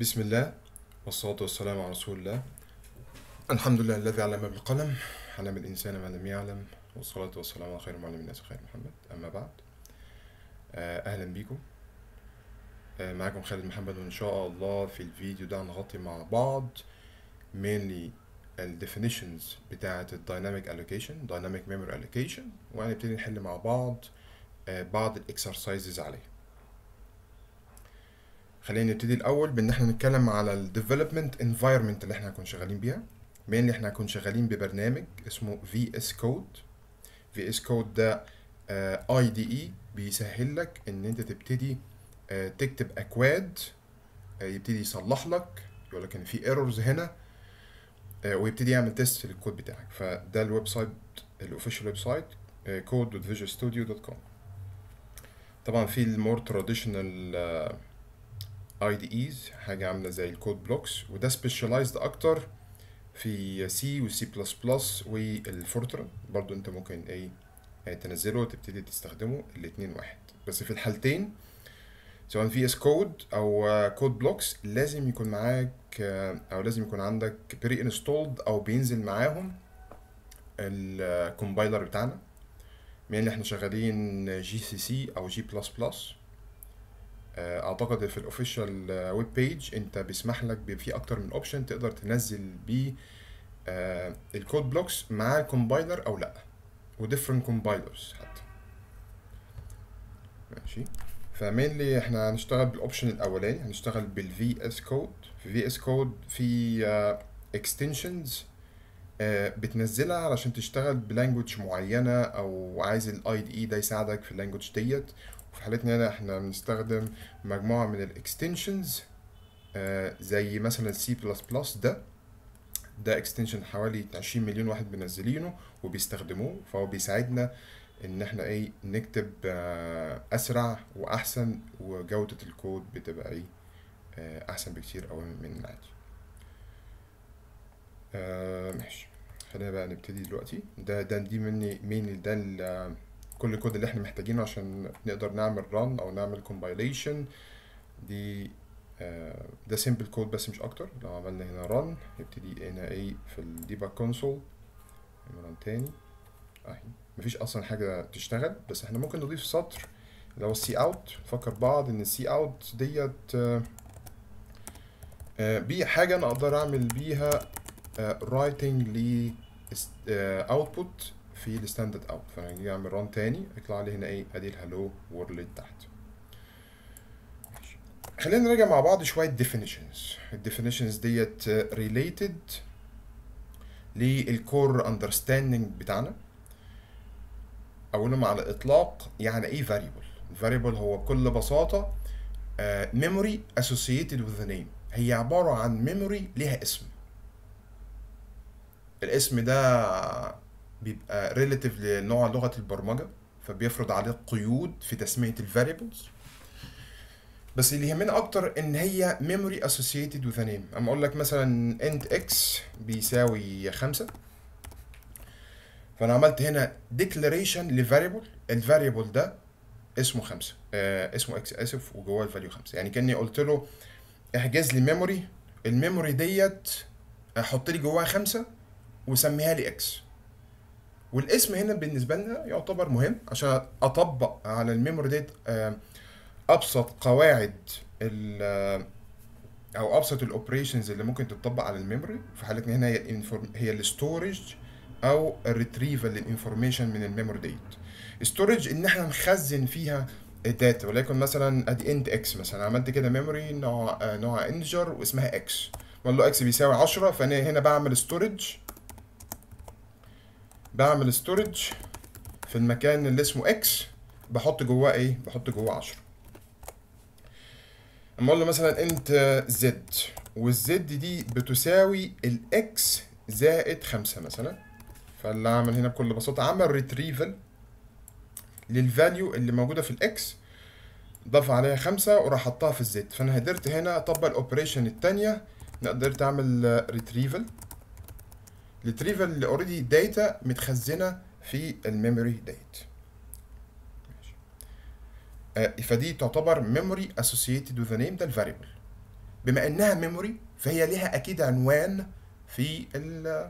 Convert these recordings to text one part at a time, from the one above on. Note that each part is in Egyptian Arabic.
بسم الله والصلاة والسلام على رسول الله الحمد لله الذي علم بالقلم علم الإنسان ما لم يعلم والصلاة والسلام على خير معلم الناس خير محمد أما بعد آه، أهلا بيكم آه، معاكم خالد محمد وإن شاء الله في الفيديو ده هنغطي مع بعض mainly ال definitions بتاعة ال dynamic allocation dynamic memory allocation وهنبتدي نحل مع بعض آه، بعض ال exercises عليه خلينا نبتدي الاول بان احنا نتكلم على الديفلوبمنت انفايرمنت اللي احنا هنكون شغالين بيها مين احنا هنكون شغالين ببرنامج اسمه في اس كود في اس كود ده اي دي اي بيسهل لك ان انت تبتدي آه، تكتب اكواد آه، يبتدي يصلح لك يقول لك ان في ايرورز هنا آه، ويبتدي يعمل تيست للكود بتاعك فده الويب سايت الاوفيشال ويب سايت code.visualstudio.com طبعا في المور تراديشنال اي دي ايز حاجه عامله زي الكود بلوكس وده سبيشاليزد اكتر في سي وسي بلس بلس والفورتران برضو انت ممكن ايه آه، تنزله وتبتدي تستخدمه الاتنين واحد بس في الحالتين سواء في اس كود او كود بلوكس لازم يكون معاك آه، او لازم يكون عندك بري انستولد او بينزل معاهم الكومبايلر بتاعنا من اللي احنا شغالين جي سي سي او جي بلس بلس اعتقد في الاوفيشال ويب بيج انت بيسمح لك بيبقى في اكتر من اوبشن تقدر تنزل بيه آه، الكود بلوكس مع الكومبايلر او لا وديفرنت كومبايلرز حتى ماشي فمينلي احنا هنشتغل بالاوبشن الاولاني هنشتغل بالفي اس كود في في اس كود في اكستنشنز بتنزلها علشان تشتغل بلانجوج معينه او عايز الاي دي اي ده يساعدك في اللانجوج ديت وفي حالتنا هنا احنا بنستخدم مجموعة من الاكستنشنز زي مثلا سي بلس بلس ده ده اكستنشن حوالي 20 مليون واحد منزلينه وبيستخدموه فهو بيساعدنا ان احنا ايه نكتب آه، اسرع واحسن وجودة الكود بتبقى ايه آه، احسن بكتير قوي من العادي آه، ماشي خلينا بقى نبتدي دلوقتي ده ده دي مني مين ده ال- كل الكود اللي احنا محتاجينه عشان نقدر نعمل run او نعمل compilation دي آه، ده simple كود بس مش اكتر لو عملنا هنا run يبتدي هنا ايه في الديباج كونسول run تاني اهي مفيش اصلا حاجه تشتغل بس احنا ممكن نضيف سطر اللي هو السي اوت نفكر بعض ان السي اوت ديت آه، آه، بي حاجه انا اقدر اعمل بيها رايتنج ل اوتبوت في الستاندرد اوت فانا هجي اعمل ران تاني يطلع لي هنا ايه ادي الهالو وورلد تحت ماشي. خلينا نراجع مع بعض شويه definitions الديفينيشنز ديت ريليتد للكور اندرستاندينج بتاعنا اولهم على الاطلاق يعني ايه variable variable هو بكل بساطه آه، memory associated with the name هي عباره عن memory ليها اسم الاسم ده بيبقى relative لنوع لغة البرمجة فبيفرض عليه قيود في تسمية الفاريبلز بس اللي يهمنا اكتر ان هي memory associated with a name اما اقول لك مثلا int x بيساوي خمسة فانا عملت هنا declaration لفاريبل الفاريبل ده اسمه خمسة آه اسمه x اسف وجواه الفاليو خمسة يعني كاني قلت له احجز لي ميموري الميموري ديت احط لي جواها خمسة وسميها لي x والاسم هنا بالنسبه لنا يعتبر مهم عشان اطبق على الميموري ديت آه، ابسط قواعد ال آه، او ابسط الاوبريشنز اللي ممكن تطبق على الميموري في حالتنا هنا هي الانفورم هي الستورج او الريتريفال للانفورميشن من الميموري ديت ستورج ان احنا نخزن فيها الداتا وليكن مثلا ادي انت اكس مثلا عملت كده ميموري نوع آه، نوع انجر واسمها اكس بقول له اكس بيساوي 10 فانا هنا بعمل ستورج بعمل ستورج في المكان اللي اسمه اكس بحط جواه ايه بحط جواه 10 اما اقول له مثلا انت زد والزد دي بتساوي الاكس زائد خمسة مثلا فاللي عمل هنا بكل بساطة عمل ريتريفل للفاليو اللي موجودة في الاكس ضاف عليها خمسة وراح حطها في الزد فانا قدرت هنا اطبق الاوبريشن التانية انا قدرت اعمل ريتريفل ريتريفل اللي اوريدي داتا متخزنه في الميموري ديت ماشي. آه، فدي تعتبر memory associated with the name ده الفاريبل بما انها ميموري فهي ليها اكيد عنوان في ال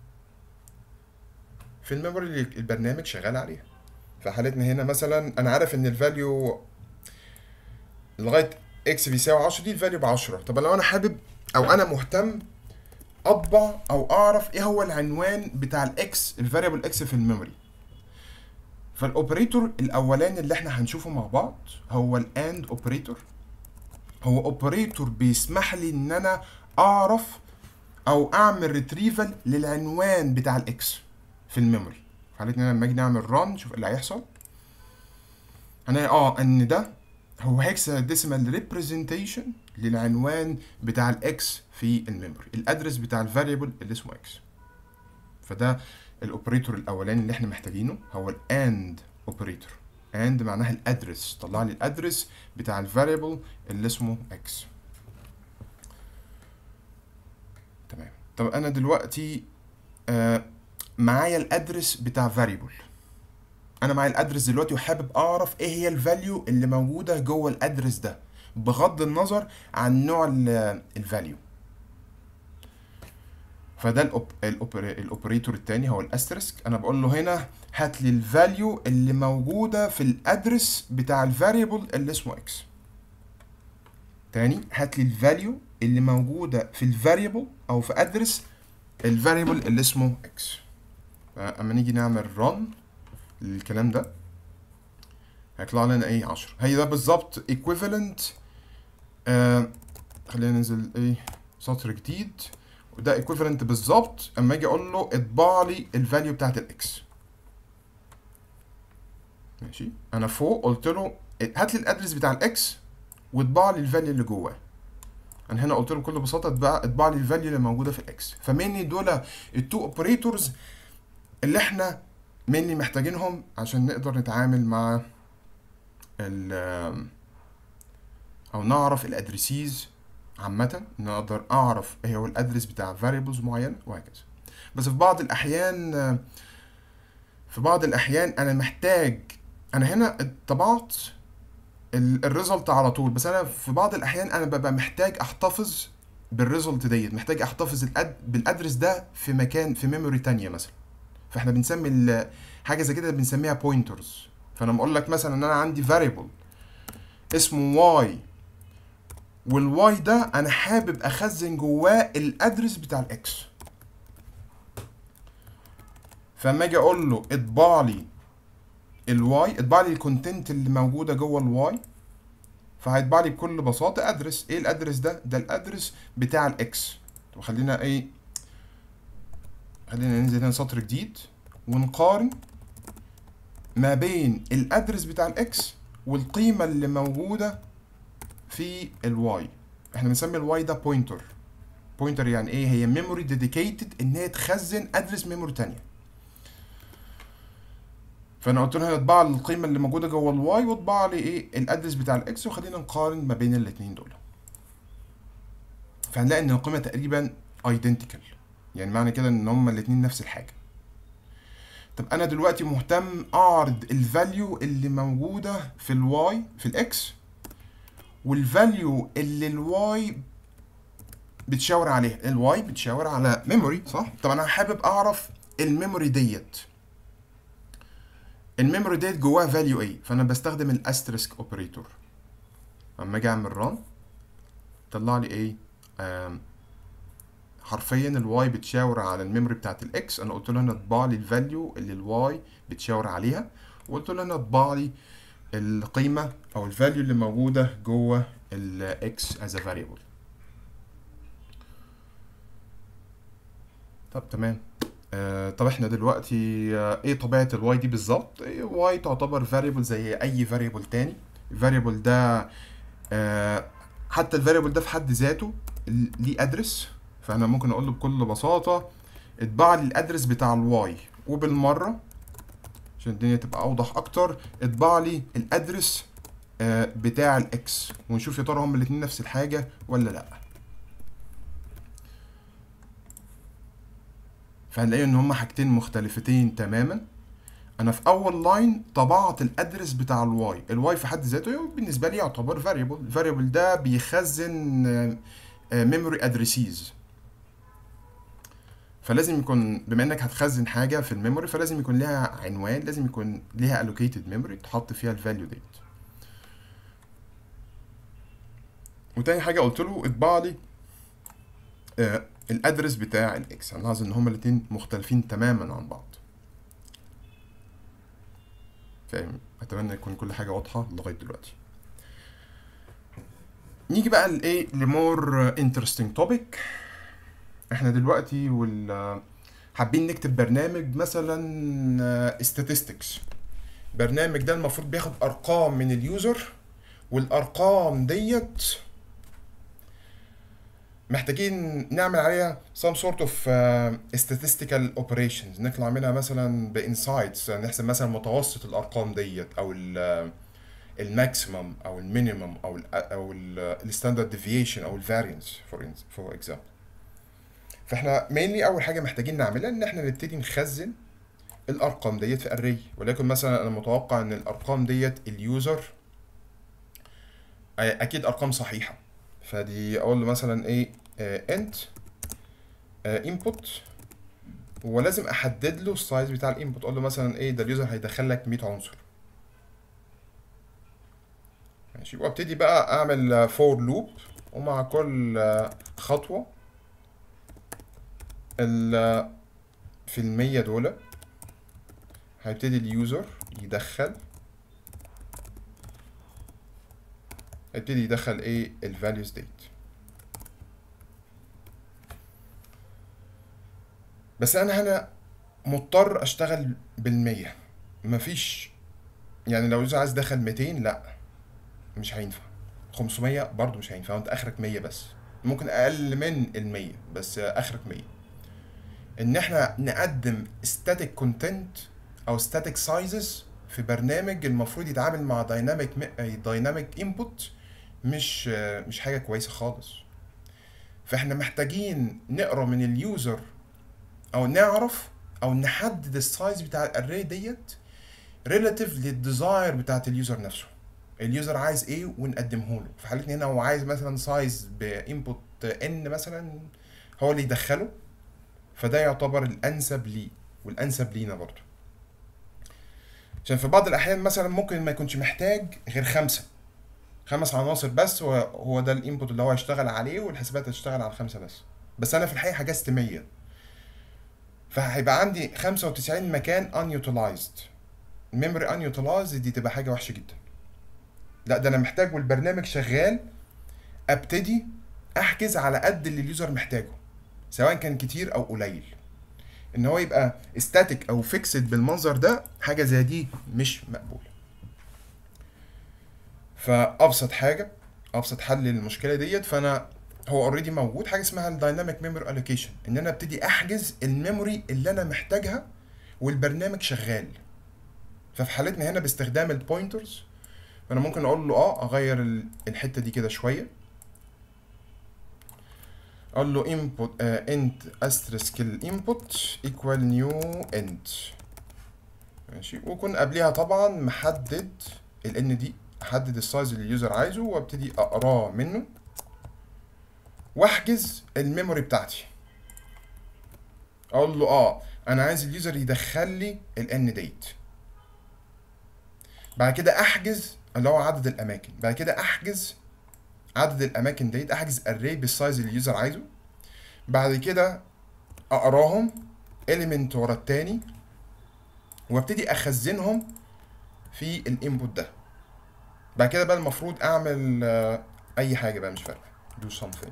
في الميموري اللي البرنامج شغال عليها فحالتنا هنا مثلا انا عارف ان الفاليو لغايه اكس بيساوي 10 دي الفاليو ب 10 طب لو انا حابب او انا مهتم اطبع او اعرف ايه هو العنوان بتاع الاكس الفاريبل اكس في الميموري فالاوبريتور الاولاني اللي احنا هنشوفه مع بعض هو الاند اوبريتور هو اوبريتور بيسمح لي ان انا اعرف او اعمل ريتريفل للعنوان بتاع الاكس في الميموري حالتنا لما اجي نعمل ران شوف اللي هيحصل هنلاقي اه ان ده هو هيكسا ديسيمال ريبريزنتيشن للعنوان بتاع الاكس في الميموري الادرس بتاع الفاريبل اللي اسمه اكس فده الاوبريتور الاولاني اللي احنا محتاجينه هو الاند اوبريتور اند معناها الادرس طلع لي الادرس بتاع الفاريبل اللي اسمه اكس تمام طب انا دلوقتي آه معايا الادرس بتاع فاريبل انا معايا الادرس دلوقتي وحابب اعرف ايه هي الفاليو اللي موجوده جوه الادرس ده بغض النظر عن نوع الفاليو فده الأوب... الأوبر... الاوبريتور التاني هو الاسترسك انا بقول له هنا هات لي الفاليو اللي موجوده في الادرس بتاع الفاريبل اللي اسمه اكس تاني هات لي الفاليو اللي موجوده في الفاريبل او في ادرس الفاريبل اللي اسمه اكس فاما نيجي نعمل رن للكلام ده هيطلع لنا ايه 10 هي ده بالظبط equivalent آه خلينا ننزل ايه سطر جديد وده equivalent بالظبط اما اجي اقول له اطبع لي الفاليو بتاعت الاكس ماشي انا فوق قلت له هات لي الادرس بتاع الاكس واطبع لي الفاليو اللي جواه انا هنا قلت له بكل بساطه اطبع اطبع لي الفاليو اللي موجوده في الاكس فمني دول التو اوبريتورز اللي احنا مني محتاجينهم عشان نقدر نتعامل مع ال او نعرف الادريسيز عامة نقدر اعرف ايه هو الادرس بتاع variables معين وهكذا بس في بعض الاحيان في بعض الاحيان انا محتاج انا هنا طبعت الريزلت على طول بس انا في بعض الاحيان انا ببقى محتاج احتفظ بالريزلت ديت محتاج احتفظ الأد... بالادرس ده في مكان في ميموري تانية مثلا فاحنا بنسمي حاجه زي كده بنسميها بوينترز فانا بقول لك مثلا ان انا عندي فاريبل اسمه واي والواي ده انا حابب اخزن جواه الادرس بتاع الاكس فاما اجي اقول له اطبع لي الواي اطبع لي الكونتنت اللي موجوده جوه الواي فهيطبع لي بكل بساطه ادرس ايه الادرس ده ده الادرس بتاع الاكس طب خلينا ايه خلينا ننزل هنا سطر جديد ونقارن ما بين الادرس بتاع الاكس والقيمه اللي موجوده في الواي احنا بنسمي الواي ده بوينتر بوينتر يعني ايه هي ميموري ديديكيتد ان هي تخزن ادرس ميموري تانية فانا قلت له هنا اطبع لي القيمه اللي موجوده جوه الواي واطبع لي ايه الادرس بتاع الاكس وخلينا نقارن ما بين الاثنين دول فهنلاقي ان القيمه تقريبا ايدنتيكال يعني معنى كده ان هما الاثنين نفس الحاجه طب انا دلوقتي مهتم اعرض الفاليو اللي موجوده في الواي في الاكس والفاليو اللي الواي بتشاور عليها الواي بتشاور على ميموري صح طب انا حابب اعرف الميموري ديت الميموري ديت جواها فاليو ايه فانا بستخدم الاستريسك اوبريتور اما اجي اعمل ران طلع لي ايه حرفيا الواي بتشاور على الميموري بتاعت الاكس انا قلت له هنا اطبع لي الفاليو اللي الواي بتشاور عليها وقلت له هنا اطبع لي القيمه او الفاليو اللي موجوده جوه الاكس از ا فاريبل طب تمام آه طب احنا دلوقتي آه ايه طبيعه الواي دي بالظبط واي تعتبر فاريبل زي اي فاريبل تاني الفاريبل ده آه حتى الفاريبل ده في حد ذاته ليه ادرس فانا ممكن اقول له بكل بساطه اطبع لي الادرس بتاع الواي وبالمره عشان الدنيا تبقى اوضح اكتر اطبع لي الادرس آه بتاع الاكس ونشوف يا ترى هما الاتنين نفس الحاجه ولا لا فهنلاقي ان هما حاجتين مختلفتين تماما انا في اول لاين طبعت الادرس بتاع الواي الواي في حد ذاته بالنسبه لي يعتبر فاريبل الفاريبل ده بيخزن ميموري ادريسيز فلازم يكون بما انك هتخزن حاجه في الميموري فلازم يكون لها عنوان لازم يكون ليها allocated memory تحط فيها الفاليو ديت وتاني حاجه قلت له اطبع لي آه الادرس بتاع الاكس هنلاحظ ان هما الاتنين مختلفين تماما عن بعض فاهم اتمنى يكون كل حاجه واضحه لغايه دلوقتي نيجي بقى لايه لمور انترستنج توبيك احنا دلوقتي وال حابين نكتب برنامج مثلا statistics برنامج ده المفروض بياخد ارقام من اليوزر والارقام ديت محتاجين نعمل عليها some sort of uh, statistical operations نطلع منها مثلا بانسايتس نحسب مثلا متوسط الارقام ديت او الماكسيمم او المينيمم او ال او الستاندرد ديفيشن او الفارينس فور فور اكزامبل فاحنا mainly اول حاجه محتاجين نعملها ان احنا نبتدي نخزن الارقام ديت في array ولكن مثلا انا متوقع ان الارقام ديت اليوزر اكيد ارقام صحيحه فدي اقول له مثلا ايه انت انبوت ولازم احدد له السايز بتاع الانبوت اقول له مثلا ايه ده اليوزر هيدخل لك 100 عنصر ماشي وابتدي بقى اعمل فور لوب ومع كل خطوه ال في المية دول هيبتدي اليوزر يدخل هيبتدي يدخل ايه الفاليوز ديت بس انا هنا مضطر اشتغل بالمية مفيش يعني لو اليوزر عايز يدخل 200 لا مش هينفع 500 برضو مش هينفع انت اخرك 100 بس ممكن اقل من المية بس اخرك 100 ان احنا نقدم static content او static sizes في برنامج المفروض يتعامل مع دايناميك دايناميك انبوت مش مش حاجه كويسه خالص فاحنا محتاجين نقرا من اليوزر او نعرف او نحدد السايز بتاع الاري ديت ريلاتيف للديزاير بتاعت اليوزر نفسه اليوزر عايز ايه ونقدمه له في حالتنا هنا هو عايز مثلا سايز بانبوت ان مثلا هو اللي يدخله فده يعتبر الانسب ليه والانسب لينا برضه عشان في بعض الاحيان مثلا ممكن ما يكونش محتاج غير خمسه خمس عناصر بس وهو ده الانبوت اللي هو هيشتغل عليه والحسابات هتشتغل على الخمسه بس بس انا في الحقيقه حجزت 100 فهيبقى عندي 95 مكان unutilized memory unutilized دي تبقى حاجه وحشه جدا لا ده انا محتاج والبرنامج شغال ابتدي احجز على قد اللي اليوزر محتاجه سواء كان كتير او قليل ان هو يبقى static او فيكسد بالمنظر ده حاجه زي دي مش مقبوله فابسط حاجه ابسط حل للمشكله ديت فانا هو اوريدي موجود حاجه اسمها الدايناميك ميموري الوكيشن ان انا ابتدي احجز الميموري اللي انا محتاجها والبرنامج شغال ففي حالتنا هنا باستخدام البوينترز فانا ممكن اقول له اه اغير الحته دي كده شويه اقول له input uh, int asterisk input equal new int ماشي ويكون قبلها طبعا محدد ال n دي احدد السايز اللي اليوزر عايزه وابتدي اقراه منه واحجز الميموري بتاعتي اقول له اه انا عايز اليوزر يدخل لي ال n ديت بعد كده احجز اللي هو عدد الاماكن بعد كده احجز عدد الاماكن ديت احجز اري بالسايز اللي اليوزر عايزه بعد كده اقراهم element ورا التاني وابتدي اخزنهم في الانبوت ده بعد كده بقى المفروض اعمل اي حاجه بقى مش فارقه do something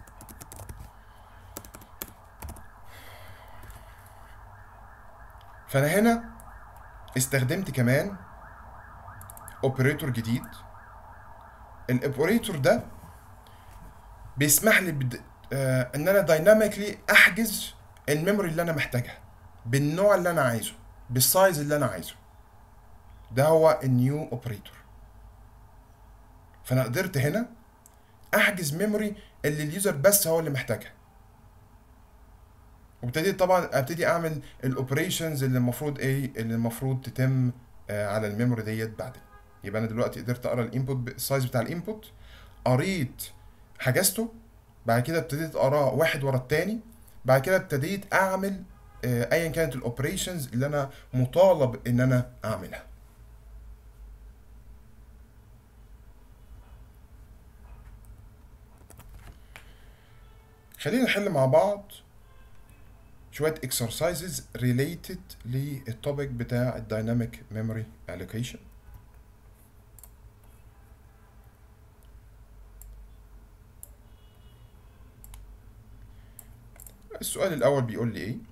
فانا هنا استخدمت كمان اوبريتور جديد الاوبريتور ده بيسمح لي بد... آه ان انا دايناميكلي احجز الميموري اللي انا محتاجها بالنوع اللي انا عايزه بالسايز اللي انا عايزه ده هو النيو اوبريتور فانا قدرت هنا احجز ميموري اللي اليوزر بس هو اللي محتاجها وابتديت طبعا ابتدي اعمل الاوبريشنز اللي المفروض ايه اللي المفروض تتم آه، على الميموري ديت بعدين يبقى انا دلوقتي قدرت اقرا الانبوت السايز بتاع الانبوت قريت حجزته بعد كده ابتديت اقراه واحد ورا التاني بعد كده ابتديت اعمل آه، ايا كانت الاوبريشنز اللي انا مطالب ان انا اعملها خلينا نحل مع بعض شوية exercises related للتوبيك بتاع الدايناميك memory allocation السؤال الأول بيقول لي إيه